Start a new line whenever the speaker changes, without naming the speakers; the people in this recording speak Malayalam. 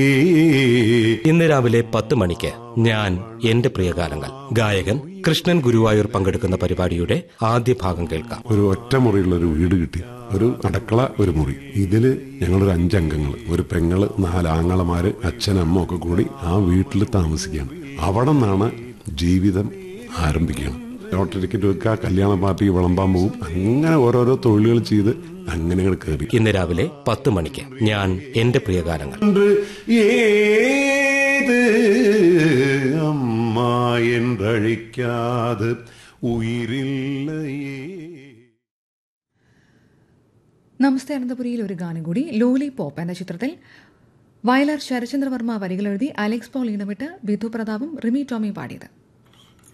ഇന്ന് രാവിലെ പത്ത് മണിക്ക് ഞാൻ എന്റെ പ്രിയകാലങ്ങൾ ഗായകൻ കൃഷ്ണൻ ഗുരുവായൂർ പങ്കെടുക്കുന്ന പരിപാടിയുടെ ആദ്യ ഭാഗം കേൾക്കാം
ഒരു ഒറ്റമുറിയുള്ള ഒരു വീട് കിട്ടി ഒരു അടുക്കള ഒരു മുറി ഇതില് ഞങ്ങളൊരു അഞ്ചംഗങ്ങൾ ഒരു പെങ്ങള് നാല് ആങ്ങളമാര് അച്ഛൻ അമ്മ ഒക്കെ കൂടി ആ വീട്ടിൽ താമസിക്കുകയാണ് അവിടെ നിന്നാണ് ജീവിതം ആരംഭിക്കുകയാണ് ലോട്ടറി ടിക്കറ്റ് വെക്കുക കല്യാണ പാർട്ടിക്ക് വിളമ്പാൻ പോകും അങ്ങനെ ഓരോരോ തൊഴിലുകൾ ചെയ്ത് അങ്ങനെ അങ്ങട് കയറി
ഇന്ന് രാവിലെ പത്ത് മണിക്ക് ഞാൻ എന്റെ പ്രിയകാലങ്ങൾ
ഏത് അമ്മ என்றழைக்காது ഉയിരില്ലയേ
നമസ്തേ അനന്തപുരിയിൽ ഒരു ഗാനം കൂടി ലോലി പോപ്പ് എന്ന ചിത്രത്തിൽ വയലാർ ശരചന്ദ്രവർമ്മ വരികളെഴുതി അലക്സ് പോൾ ഈണമിട്ട് വിധു പ്രതാപും റിമി ടോമി പാടിയത്